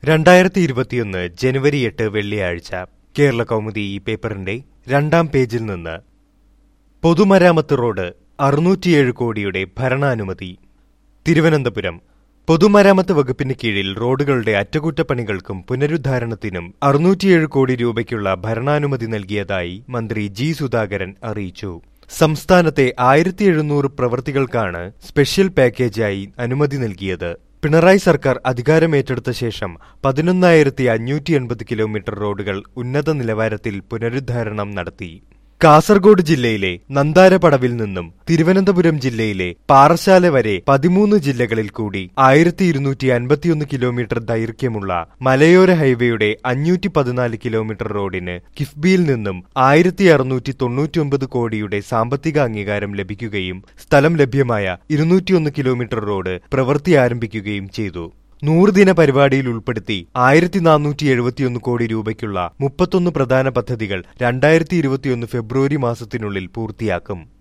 രണ്ടായിരത്തി ഇരുപത്തിയൊന്ന് ജനുവരി എട്ട് വെള്ളിയാഴ്ച കേരള കൗമുദി ഈ പേപ്പറിന്റെ രണ്ടാം പേജിൽ നിന്ന് പൊതുമരാമത്ത് റോഡ് അറുന്നൂറ്റിയേഴ് കോടിയുടെ ഭരണാനുമതി തിരുവനന്തപുരം പൊതുമരാമത്ത് വകുപ്പിന് കീഴിൽ റോഡുകളുടെ അറ്റകുറ്റപ്പണികൾക്കും പുനരുദ്ധാരണത്തിനും അറുന്നൂറ്റിയേഴ് കോടി രൂപയ്ക്കുള്ള ഭരണാനുമതി നൽകിയതായി മന്ത്രി ജി സുധാകരൻ അറിയിച്ചു സംസ്ഥാനത്തെ ആയിരത്തി എഴുന്നൂറ് പ്രവൃത്തികൾക്കാണ് സ്പെഷ്യൽ പാക്കേജായി അനുമതി നൽകിയത് പിണറായി സർക്കാർ അധികാരമേറ്റെടുത്ത ശേഷം പതിനൊന്നായിരത്തി അഞ്ഞൂറ്റി എൺപത് കിലോമീറ്റർ റോഡുകൾ ഉന്നത നിലവാരത്തിൽ പുനരുദ്ധാരണം നടത്തി കാസർഗോഡ് ജില്ലയിലെ നന്താരപടവിൽ നിന്നും തിരുവനന്തപുരം ജില്ലയിലെ പാറശാല വരെ പതിമൂന്ന് ജില്ലകളിൽ കൂടി ആയിരത്തി ഇരുന്നൂറ്റി അൻപത്തിയൊന്ന് കിലോമീറ്റർ ദൈർഘ്യമുള്ള മലയോര ഹൈവേയുടെ അഞ്ഞൂറ്റി പതിനാല് കിലോമീറ്റർ റോഡിന് കിഫ്ബിയിൽ നിന്നും ആയിരത്തി അറുന്നൂറ്റി തൊണ്ണൂറ്റിയൊമ്പത് കോടിയുടെ സാമ്പത്തിക അംഗീകാരം ലഭിക്കുകയും സ്ഥലം ലഭ്യമായ ഇരുന്നൂറ്റിയൊന്ന് കിലോമീറ്റർ റോഡ് പ്രവൃത്തി ആരംഭിക്കുകയും ചെയ്തു നൂറുദിന പരിപാടിയിൽ ഉൾപ്പെടുത്തി ആയിരത്തി നാനൂറ്റി എഴുപത്തിയൊന്ന് കോടി രൂപയ്ക്കുള്ള മുപ്പത്തൊന്ന് പ്രധാന പദ്ധതികൾ രണ്ടായിരത്തി ഇരുപത്തിയൊന്ന് ഫെബ്രുവരി മാസത്തിനുള്ളിൽ പൂർത്തിയാക്കും